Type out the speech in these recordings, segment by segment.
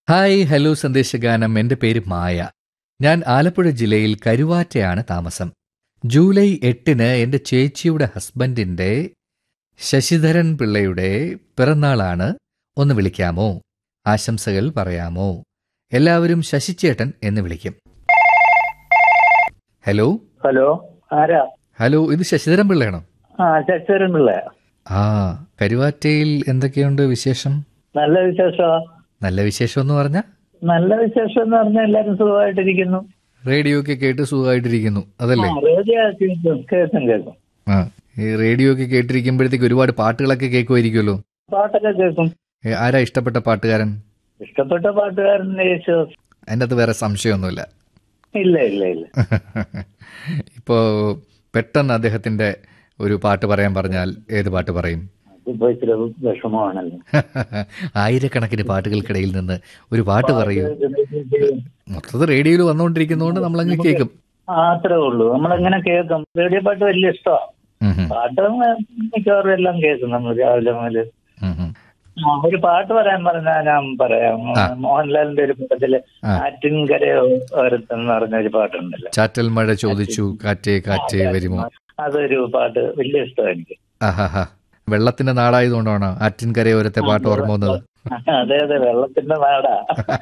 Hi hello സന്ദേശഗാനം എൻ്റെ പേര് മായ ഞാൻ ആലപ്പുഴ ജില്ലയിൽ കരുവാറ്റയാണ് താമസം ജൂലൈ എട്ടിന് എൻ്റെ ചേച്ചിയുടെ ഹസ്ബൻഡിൻ്റെ ശശിധരൻ പിള്ളയുടെ പിറന്നാളാണ് ഒന്ന് വിളിക്കാമോ ആശംസകൾ പറയാമോ എല്ലാവരും ശശിച്ചേട്ടൻ എന്ന് വിളിക്കും ഹലോ ഹലോ ആരാ ഹലോ ഇത് ശശിധരൻ പിള്ളയാണോ ആ ശശിധരൻ പിള്ള ആ കരുവാറ്റയിൽ എന്തൊക്കെയുണ്ട് വിശേഷം നല്ല വിശേഷമാ നല്ല വിശേഷം എന്ന് പറഞ്ഞാൽ നല്ല വിശേഷം എന്ന് പറഞ്ഞാൽ എല്ലാരും സുഖമായിട്ടിരിക്കുന്നു റേഡിയോ ഒക്കെ കേട്ട് സുഖമായിട്ടിരിക്കുന്നു അതല്ലേ ആ, റേഡിയോ കേൾക്കും കേൾക്കും കേൾക്കും ആ ഈ റേഡിയോ ഒക്കെ കേട്ടിരിക്കുമ്പോഴത്തേക്ക് ഒരുപാട് പാട്ടുകളൊക്കെ കേൾക്കുമായിരിക്കുമല്ലോ പാട്ടൊക്കെ കേൾക്കും ഏ, ആരാ ഇഷ്ടപ്പെട്ട പാട്ടുകാരൻ ഇഷ്ടപ്പെട്ട പാട്ടുകാരൻ യേശുദാസ് അതിൻ്റെ അകത്ത് വേറെ സംശയമൊന്നുമില്ല ഇല്ല ഇല്ല ഇല്ല ഇപ്പോൾ പെട്ടെന്ന് അദ്ദേഹത്തിൻ്റെ ഒരു പാട്ട് പറയാൻ പറഞ്ഞാൽ ഏത് പാട്ട് പറയും അതിപ്പോ ഇച്ചിരി വിഷമമാണല്ലോ ആയിരക്കണക്കിന് പാട്ടുകൾക്കിടയിൽ നിന്ന് ഒരു പാട്ട് പറയൂ മൊത്തത്തിൽ റേഡിയോയിൽ വന്നുകൊണ്ടിരിക്കുന്നതുകൊണ്ട് നമ്മളങ്ങ് കേൾക്കും ആ, അത്രേ ഉള്ളൂ നമ്മളെങ്ങനെ കേൾക്കും റേഡിയോ പാട്ട് വലിയ ഇഷ്ടമാണ് ഉം ഉം. പാട്ട് മിക്കവാറും എല്ലാം കേൾക്കും നമ്മൾ രാവിലെ മുതൽ ഉം ഉം. ഒരു പാട്ട് പറയാൻ പറഞ്ഞാൽ ഞാൻ പറയാം മോഹൻലാലിന്റെ ഒരു പടത്തില് ആ. ആറ്റിൻകരയോ ഓരത്തെന്ന് പറഞ്ഞ ഒരു പാട്ടുണ്ടല്ലോ ചാറ്റൽ മഴ ചോദിച്ചു കാറ്റേ കാറ്റേ വരുമോ അതൊരു പാട്ട് വലിയ ഇഷ്ടമാണ് എനിക്ക് ആഹാ വെള്ളത്തിന്റെ നാടായതുകൊണ്ടാണ് ആറ്റിൻകരയോരത്തെ പാട്ട് ഓർമ്മ വന്നത് അതെ അതെ വെള്ളത്തിന്റെ നാടാ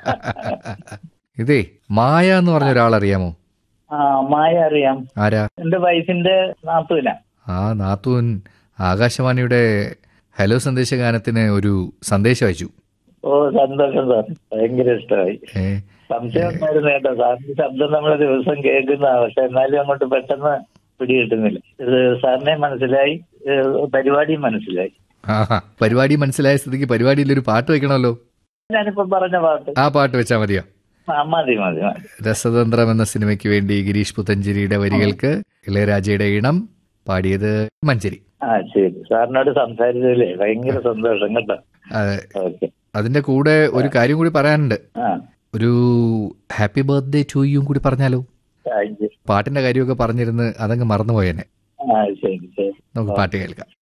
ഇതേ മായ എന്ന് പറഞ്ഞ ഒരാളറിയാമോ ആ മായ അറിയാം ആരാ എന്റെ വൈഫിന്റെ നാത്തൂന ആ നാത്തൂൻ ആകാശവാണിയുടെ ഹലോ സന്ദേശഗാനത്തിന് ഒരു സന്ദേശം അയച്ചു ഓ സന്തോഷം സാർ ഭയങ്കര ഇഷ്ടമായി ഏ സംശയം ഉണ്ടായിരുന്നു കേട്ടോ സാറിന്റെ ശബ്ദം നമ്മളെ ദിവസം കേൾക്കുന്നതാ പക്ഷെ എന്നാലും അങ്ങോട്ട് പെട്ടെന്ന് പിടികിട്ടുന്നില്ല ഇത് സാറിനെ മനസ്സിലായി ഏഹ് പരിപാടിയും മനസ്സിലായി ആഹാ പരിപാടി മനസ്സിലായ സ്ഥിതിക്ക് പരിപാടിയിൽ ഒരു പാട്ട് വെക്കണമല്ലോ ഞാനിപ്പോ പറഞ്ഞ പാട്ട് ആ പാട്ട് വെച്ചാൽ മതിയോ ആ മതി മതി മതി രസതന്ത്രം എന്ന സിനിമയ്ക്ക് വേണ്ടി ഗിരീഷ് പുത്തഞ്ചേരിയുടെ വരികൾക്ക് ഇളയരാജയുടെ ഇണം പാടിയത് മഞ്ചേരി ആ ശരി സാറിനോട് സംസാരിച്ചതിലേ ഭയങ്കര സന്തോഷം കേട്ടോ അതെ. ഓക്കെ അതിന്റെ കൂടെ ഒരു കാര്യം കൂടി പറയാനുണ്ട് ആ ഒരു ഹാപ്പി ബർത്ത്ഡേ ടു യും കൂടി പറഞ്ഞാലോ താങ്ക് യു പാട്ടിന്റെ കാര്യമൊക്കെ പറഞ്ഞിരുന്ന് അതങ്ങ് മറന്നുപോയേനെ ആ ശരി ശരി നമുക്ക് പാട്ട് കേൾക്കാം